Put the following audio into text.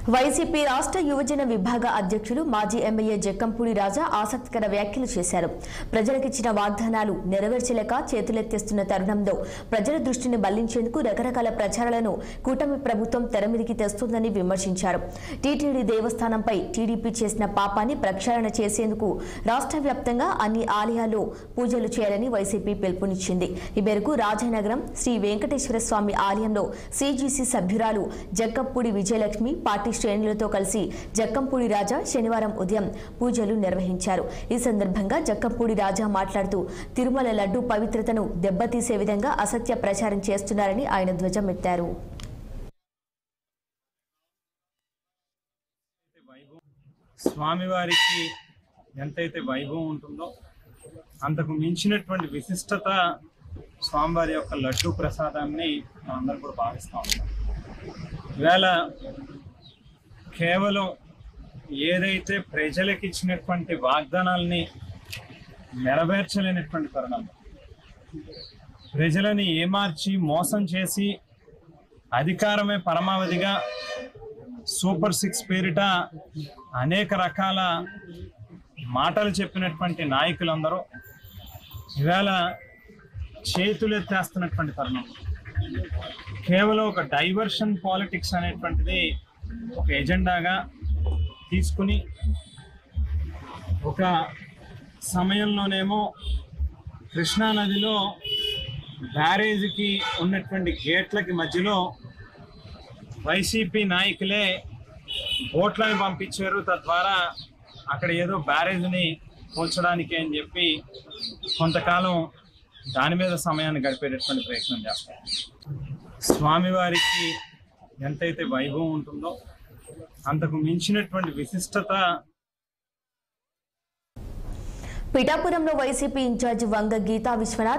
YCP రాష్ట్ర యువజన విభాగ అధ్యక్షులు మాజీ ఎమ్మెల్యే జక్కంపూడి రాజా ఆసక్తికర వ్యాఖ్యలు చేశారు ప్రజలకిచ్చిన వాగ్దానాలు నెరవేర్చలేక చేతులెత్తేస్తున్న తరుణంలో ప్రజల దృష్టిని మళ్లించేందుకు రకరకాల ప్రచారాలను కూటమి ప్రభుత్వం తెరమిదికి తెస్తోందని విమర్శించారు టీటీడీ దేవస్థానంపై టీడీపీ చేసిన పాపాన్ని ప్రక్షాళన చేసేందుకు రాష్ట్ర వ్యాప్తంగా అన్ని ఆలయాల్లో పూజలు చేయాలని వైసీపీ పిలుపునిచ్చింది ఈ మేరకు రాజానగరం శ్రీ వెంకటేశ్వర స్వామి ఆలయంలో సిజీసీ సభ్యురాలు జక్కంపూడి విజయలక్ష్మి పార్టీ శ్రేణులతో కలిసి జక్కంపూడి రాజా శనివారం ఉదయం పూజలు నిర్వహించారు ఈ సందర్భంగా జక్కంపూడి రాజా మాట్లాడుతూ తిరుమల లడ్డు పవిత్రతను దెబ్బతీసే విధంగా అసత్య ప్రచారం చేస్తున్నారని ఆయన ధ్వజమెత్తారు స్వామివారికి ఎంతైతే వైభవం ఉంటుందో అంతకు మించినటువంటి విశిష్టత స్వామివారి యొక్క లడ్డు ప్రసాదాన్ని మనందరం కూడా భావిస్తూ ఉంటాం ఈవేళ కేవలం ఏదైతే ప్రజలకు ఇచ్చినటువంటి వాగ్దానాల్ని నెరవేర్చలేనటువంటి తరుణం ప్రజలని ఏమార్చి మోసం చేసి అధికారమే పరమావధిగా సూపర్ సిక్స్ పేరిట అనేక రకాల మాటలు చెప్పినటువంటి నాయకులందరూ ఇవాళ చేతులెత్తేస్తున్నటువంటి తరుణం కేవలం ఒక డైవర్షన్ పాలిటిక్స్ అనేటువంటిది ఒక ఎజెండాగా తీసుకుని ఒక సమయంలోనేమో కృష్ణానదిలో బ్యారేజీకి ఉన్నటువంటి గేట్లకి మధ్యలో వైసీపీ నాయకులే బోట్లను పంపించారు తద్వారా అక్కడ ఏదో బ్యారేజ్ని కూల్చడానికి అని చెప్పి కొంతకాలం దాని మీద సమయాన్ని గడిపేటటువంటి ప్రయత్నం చేస్తారు స్వామివారికి ఎంతైతే వైభవం ఉంటుందో అంతకు మించినటువంటి విశిష్టత పిఠాపురంలో వైసీపీ ఇన్ఛార్జి వంగ గీతా విశ్వనాథ్